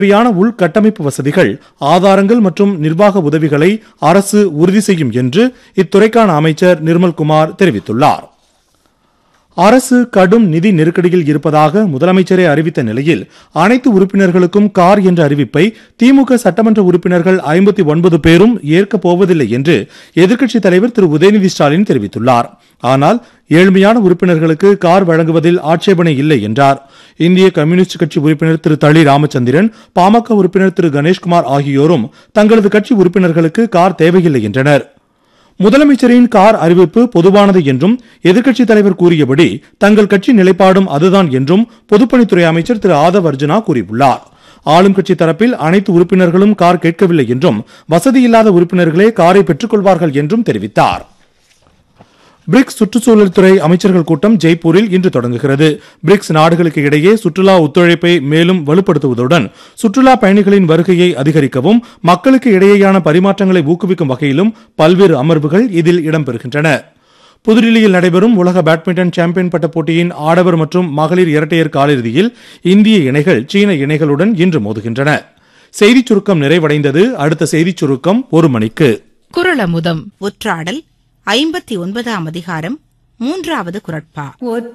தேவையான உள்கட்டமைப்பு வசதிகள் ஆதாரங்கள் மற்றும் நிர்வாக உதவிகளை அரசு உறுதி செய்யும் என்று இத்துறைக்கான அமைச்சர் நிர்மல்குமார் தெரிவித்துள்ளார் அரசு கடும் நிதி நெருக்கடியில் இருப்பதாக முதலமைச்சரே அறிவித்த நிலையில் அனைத்து உறுப்பினர்களுக்கும் கார் என்ற அறிவிப்பை திமுக சட்டமன்ற உறுப்பினர்கள் ஐம்பத்தி ஒன்பது பேரும் ஏற்கப் போவதில்லை என்று எதிர்க்கட்சித் தலைவர் திரு உதயநிதி ஸ்டாலின் தெரிவித்துள்ளார் ஆனால் ஏழ்மையான உறுப்பினர்களுக்கு கார் வழங்குவதில் ஆட்சேபனை இல்லை என்றார் இந்திய கம்யூனிஸ்ட் கட்சி உறுப்பினர் திரு தளி ராமச்சந்திரன் பாமக உறுப்பினர் திரு கணேஷ்குமார் ஆகியோரும் தங்களது கட்சி உறுப்பினர்களுக்கு கார் தேவையில்லை என்றனர் முதலமைச்சரின் கார் அறிவிப்பு பொதுவானது என்றும் எதிர்க்கட்சித் தலைவர் கூறியபடி தங்கள் கட்சி நிலைப்பாடும் அதுதான் என்றும் பொதுப்பணித்துறை அமைச்சர் திரு ஆதவ் அர்ஜுனா கூறியுள்ளார் ஆளும் கட்சி தரப்பில் அனைத்து உறுப்பினர்களும் கார் கேட்கவில்லை என்றும் வசதியில்லாத உறுப்பினர்களே காரை பெற்றுக் கொள்வார்கள் என்றும் தெரிவித்தார் பிரிக்ஸ் சுற்றுச்சூழல் துறை அமைச்சர்கள் கூட்டம் ஜெய்ப்பூரில் இன்று தொடங்குகிறது பிரிக்ஸ் நாடுகளுக்கு இடையே சுற்றுலா ஒத்துழைப்பை மேலும் வலுப்படுத்துவதுடன் சுற்றுலா பயணிகளின் வருகையை அதிகரிக்கவும் மக்களுக்கு இடையேயான பரிமாற்றங்களை ஊக்குவிக்கும் வகையிலும் பல்வேறு அமர்வுகள் இதில் இடம்பெறுகின்றன புதுடில்லியில் நடைபெறும் உலக பேட்மிண்டன் சாம்பியன் பட்ட போட்டியின் ஆடவர் மற்றும் மகளிர் இரட்டையர் காலிறுதியில் இந்திய இணைகள் சீன இணைகளுடன் இன்று மோதுகின்றன செய்திச் சுருக்கம் நிறைவடைந்தது அடுத்த செய்திச் சுருக்கம் ஒரு மணிக்கு குரலமுதம் ஒற்றாடல் ஐம்பத்தி ஒன்பதாம் அதிகாரம் மூன்றாவது குரட்பா